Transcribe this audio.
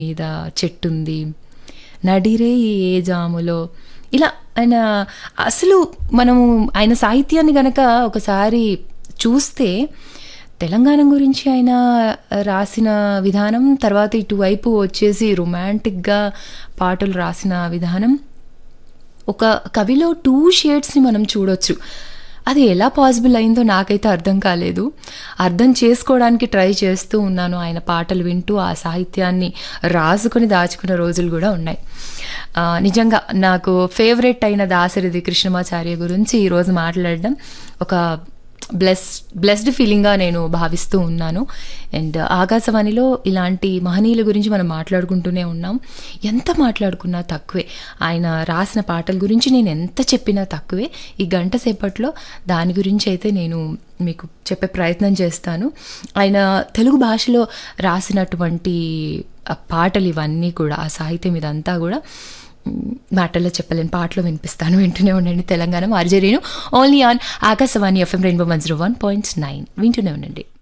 మీద చెట్టుంది నడిరే ఏ జాములో ఇలా ఆయన అసలు మనము ఆయన సాహిత్యాన్ని గనక ఒకసారి చూస్తే తెలంగాణ గురించి ఆయన రాసిన విధానం తర్వాత ఇటువైపు వచ్చేసి రొమాంటిక్గా పాటలు రాసిన విధానం ఒక కవిలో టూ షేడ్స్ని మనం చూడొచ్చు అది ఎలా పాసిబుల్ అయిందో నాకైతే అర్థం కాలేదు అర్థం చేసుకోవడానికి ట్రై చేస్తూ ఉన్నాను ఆయన పాటలు వింటూ ఆ సాహిత్యాన్ని రాసుకొని దాచుకున్న రోజులు కూడా ఉన్నాయి ఆ, నిజంగా నాకు ఫేవరెట్ అయిన దాసరిది కృష్ణమాచార్య గురించి ఈరోజు మాట్లాడడం ఒక బ్లెస్ బ్లెస్డ్ ఫీలింగ్గా నేను భావిస్తూ ఉన్నాను అండ్ ఆకాశవాణిలో ఇలాంటి మహనీయుల గురించి మనం మాట్లాడుకుంటూనే ఉన్నాం ఎంత మాట్లాడుకున్నా తక్కువే ఆయన రాసిన పాటల గురించి నేను ఎంత చెప్పినా తక్కువే ఈ గంట సేపట్లో దాని గురించి అయితే నేను మీకు చెప్పే ప్రయత్నం చేస్తాను ఆయన తెలుగు భాషలో రాసినటువంటి ఆ పాటలు ఇవన్నీ కూడా ఆ సాహిత్యం ఇదంతా కూడా మ్, మాటల్లో చెప్పలేని పాటలు వినిపిస్తాను వింటూనే ఉండండి తెలంగాణ ఆర్జరీను only on Akashvani FM rainbow one zero one point nine వింటూనే ఉండండి